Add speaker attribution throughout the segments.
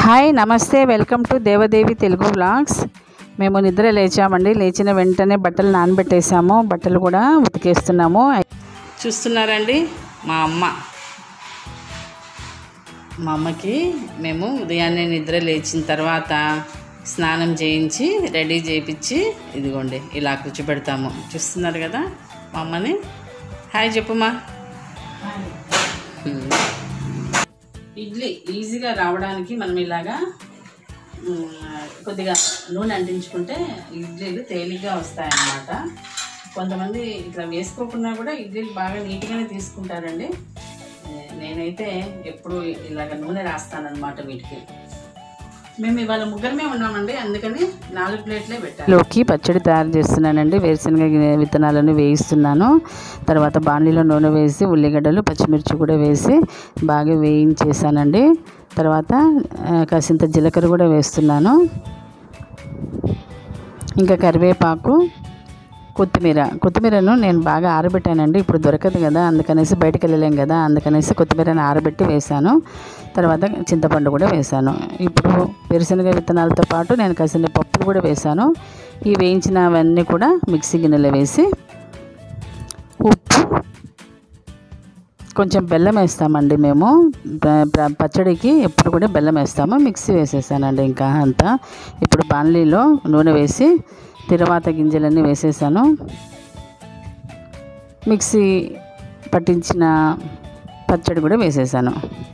Speaker 1: Hi namaste welcome to Devadevi Telugu vlogs మేము నిద్ర లేచామండి లేచిన వెంటనే బట్టలు నానబెట్టేసాము బట్టలు కూడా ఉతికేస్తున్నాము చూస్తున్నారండి మా అమ్మ మా అమ్మకి మేము ఉదయాన్నే నిద్ర లేచిన తర్వాత స్నానం చేయించి రెడీ చేయించి ఇదిగోండి ఇలా కూర్చోబెడతాము చూస్తున్నారు కదా మా అమ్మని హాయ్ చెప్పుమా హ్మ్. ఇడ్లీ ఈజీగా రావడానికి మనం ఇలాగా మ్, కొద్దిగా నూనె అంటించుకుంటే ఇడ్లీలు తేలిగ్గా వస్తాయన్నమాట కొంతమంది ఇట్లా వేసుకోకుండా కూడా ఇడ్లీలు బాగా నీట్గానే తీసుకుంటారండి ఏ, నేనైతే ఎప్పుడు ఇలాగ నూనె రాస్తానన్నమాట వీటికి మేము ఇవాళ ముగ్గురమే ఉన్నామండి అందుకని నాలుగు ప్లేట్లే పెట్టాలి లోకి పచ్చడి తయారు చేస్తున్నానండి వేరుశనగ గి- విత్తనాలను వేయిస్తున్నాను తర్వాత బాణలిలో నూనె వేసి ఉల్లిగడ్డలు పచ్చిమిర్చి కూడా వేసి బాగా వేయించేసానండి తర్వాత ఆ, కాసింత జీలకర్ర కూడా వేస్తున్నాను ఇంకా కరివేపాకు కొత్తిమీర కొత్తిమీరను నేను బాగా ఆరబెట్టానండి ఇప్పుడు దొరకదు కదా అందుకనేసి బయటకు వెళ్ళలేం కదా అందుకనేసి కొత్తిమీరను ఆరబెట్టి వేశాను తర్వాత చింతపండు కూడా వేశాను ఇప్పుడు వేరుశనగ విత్తనాలతో పాటు నేను కాసిన పప్పులు కూడా వేశాను ఈ వేయించినవన్నీ కూడా మిక్సీ గిన్నెలో వేసి ఉప్పు కొంచెం బెల్లం వేస్తామండి మేము ప- ప- పచ్చడికి ఎప్పుడు కూడా బెల్లం వేస్తాము మిక్సీ వేసేసానండి ఇంకా అంతా ఇప్పుడు బాణలీలో నూనె వేసి తిరువాత గింజలన్నీ వేసేసాను మిక్సీ పట్టించిన పచ్చడి కూడా వేసేసాను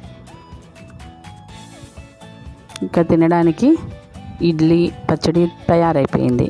Speaker 1: ఇంకా తినడానికి ఇడ్లీ పచ్చడి తయారైపోయింది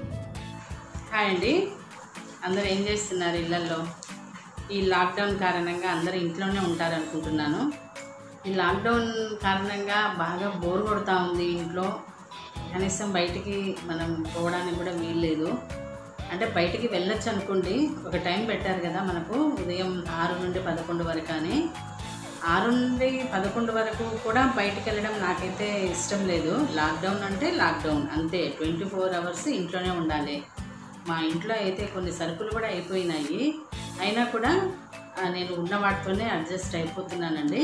Speaker 1: హాయ్ అండి అందరూ ఏం చేస్తున్నారు ఇళ్ళల్లో ఈ లాక్డౌన్ కారణంగా అందరూ ఇంట్లోనే ఉంటారనుకుంటున్నాను ఈ లాక్డౌన్ కారణంగా బాగా బోర్ కొడుతూ ఉంది ఇంట్లో కనీసం బయటికి మనం పోవడానికి కూడా వీల్లేదు అంటే బయటికి వెళ్ళొచ్చు అనుకోండి ఒక టైం పెట్టారు కదా మనకు ఉదయం ఆరు నుండి పదకొండు వరకు అని ఆరు నుండి పదకొండు వరకు కూడా బయటికి వెళ్ళడం నాకైతే ఇష్టం లేదు లాక్డౌన్ అంటే లాక్డౌన్ అంతే ట్వంటీ ఫోర్ అవర్స్ ఇంట్లోనే ఉండాలి మా ఇంట్లో అయితే కొన్ని సరుకులు కూడా అయిపోయినాయి అయినా కూడా ఆ, నేను ఉన్న వాటితోనే అడ్జస్ట్ అయిపోతున్నానండి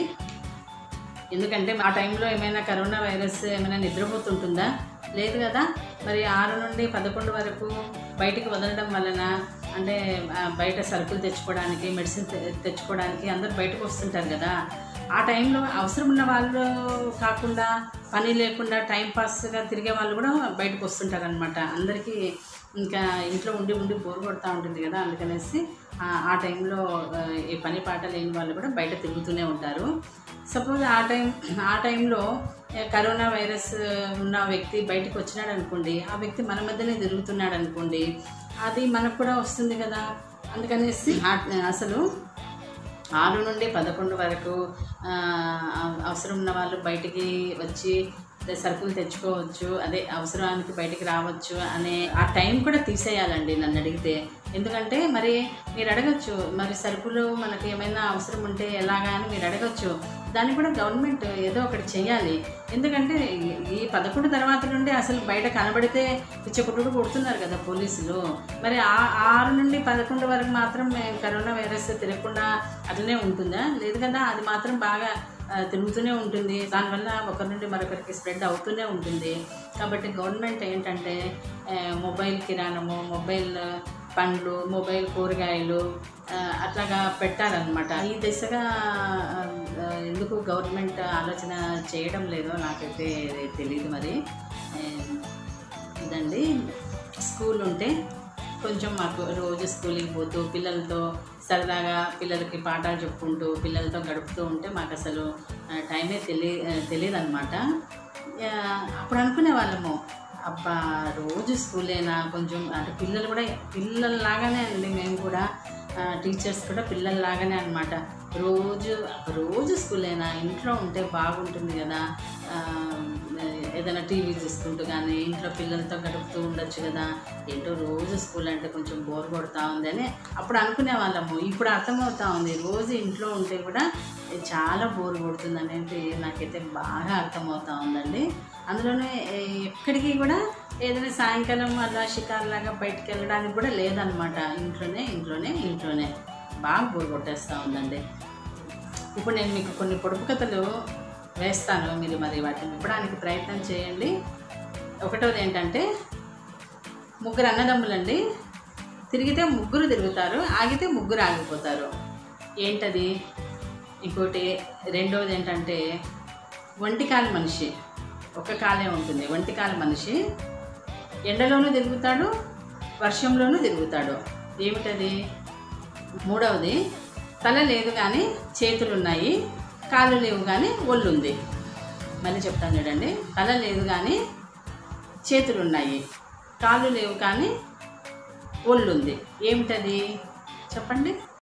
Speaker 1: ఎందుకంటే ఆ టైంలో ఏమైనా కరోనా వైరస్ ఏమైనా నిద్రపోతుంటుందా లేదు కదా మరి ఆరు నుండి పదకొండు వరకు బయటికి వదలడం వలన అంటే ఆ, బయట సరుకులు తెచ్చుకోవడానికి మెడిసిన్ తె- తెచ్చుకోవడానికి అందరూ బయటకు వస్తుంటారు కదా ఆ టైంలో అవసరం ఉన్న వాళ్ళు కాకుండా పని లేకుండా టైం పాస్గా తిరిగే వాళ్ళు కూడా బయటకు వస్తుంటారు అనమాట అందరికీ ఇంకా ఇంట్లో ఉండి ఉండి బోర్ కొడతా ఉంటుంది కదా అందుకనేసి ఆ- ఆ టైంలో ఆ, ఈ పని పాట లేని వాళ్ళు కూడా బయట తిరుగుతూనే ఉంటారు సపోజ్ ఆ టైం ఆ టైంలో ఏ, కరోనా వైరస్ ఉన్న వ్యక్తి బయటకు వచ్చినాడు అనుకోండి ఆ వ్యక్తి మన మధ్యనే తిరుగుతున్నాడు అనుకోండి అది మనకు కూడా వస్తుంది కదా అందుకనేసి ఆ- అసలు ఆరు నుండి పదకొండు వరకు ఆ, అవసరం ఉన్న వాళ్ళు బయటికి వచ్చి అదే సరుకులు తెచ్చుకోవచ్చు అదే అవసరానికి బయటికి రావచ్చు అనే ఆ టైం కూడా తీసేయాలండి నన్ను అడిగితే ఎందుకంటే మరి మీరు అడగచ్చు మరి సరుకులు మనకి ఏమైనా అవసరం ఉంటే ఎలాగా అని మీరు అడగచ్చు దాన్ని కూడా గవర్నమెంట్ ఏదో ఒకటి చేయాలి ఎందుకంటే ఈ- ఈ పదకొండు తర్వాత నుండి అసలు బయట కనబడితే పిచ్చకుట్టుడు కొడుతున్నారు కదా పోలీసులు మరి ఆ ఆరు నుండి పదకొండు వరకు మాత్రం మేము కరోనా వైరస్ తిరగకుండా అట్లనే ఉంటుందా లేదు కదా అది మాత్రం బాగా ఆ, తిరుగుతూనే ఉంటుంది దానివల్ల ఒకరి నుండి మరొకరికి స్ప్రెడ్ అవుతూనే ఉంటుంది కాబట్టి గవర్నమెంట్ ఏంటంటే ఆ, మొబైల్ కిరాణము మొబైల్ పండ్లు మొబైల్ కూరగాయలు ఆ, అట్లాగా పెట్టారనమాట ఈ దిశగా ఆ, ఎందుకు గవర్నమెంట్ ఆలోచన చేయడం లేదో నాకైతే తెలియదు మరి ఆ, ఇదండి స్కూల్ ఉంటే కొంచెం మాకు రోజు స్కూల్కి పోతూ పిల్లలతో సరదాగా పిల్లలకి పాఠాలు చెప్పుకుంటూ పిల్లలతో గడుపుతూ ఉంటే మాకు అసలు ఆ, టైమే తెలియ తెలియదు అనమాట అప్పుడు అనుకునే వాళ్ళము అబ్బా రోజు స్కూలేనా కొంచెం అంటే పిల్లలు కూడా పిల్లల్లాగానే అండి మేము కూడా టీచర్స్ కూడా పిల్లల్లాగానే అనమాట రోజు రోజు స్కూలేనా ఇంట్లో ఉంటే బాగుంటుంది కదా ఆ, ఏదైనా టీవీ చూసుకుంటూ కానీ ఇంట్లో పిల్లలతో గడుపుతూ ఉండొచ్చు కదా ఏంటో రోజు స్కూల్ అంటే కొంచెం బోర్ కొడతా ఉంది అని అప్పుడు అనుకునే వాళ్ళము ఇప్పుడు అర్థమవుతా ఉంది రోజు ఇంట్లో ఉంటే కూడా చాలా బోర్ కొడుతుంది అనేది నాకైతే బాగా అర్థమవుతా ఉందండి అందులోనే ఏ, ఎక్కడికి కూడా ఏదైనా సాయంకాలం అలా షికారులాగా బయటకు వెళ్ళడానికి కూడా లేదనమాట ఇంట్లోనే ఇంట్లోనే ఇంట్లోనే బాగా బోర్ కొట్టేస్తూ ఉందండి ఇప్పుడు నేను మీకు కొన్ని పొడుపు కథలు వేస్తాను మీరు మరి వాటిని విప్పడానికి ప్రయత్నం చేయండి ఒకటోది ఏంటంటే ముగ్గురు అన్నదమ్ములండి తిరిగితే ముగ్గురు తిరుగుతారు ఆగితే ముగ్గురు ఆగిపోతారు ఏంటది ఇంకోటి రెండవది ఏంటంటే ఒంటికాలి మనిషి ఒక కాలే ఉంటుంది ఒంటికాలి మనిషి ఎండలోనూ తిరుగుతాడు వర్షంలోనూ తిరుగుతాడు ఏమిటది మూడవది తల లేదు కానీ చేతులు ఉన్నాయి కాళ్ళు లేవు కానీ ఒళ్ళు ఉంది మళ్ళీ చెప్తాను చూడండి తల లేదు కానీ చేతులు ఉన్నాయి కాళ్ళు లేవు కానీ ఒళ్ళు ఉంది ఏమిటది చెప్పండి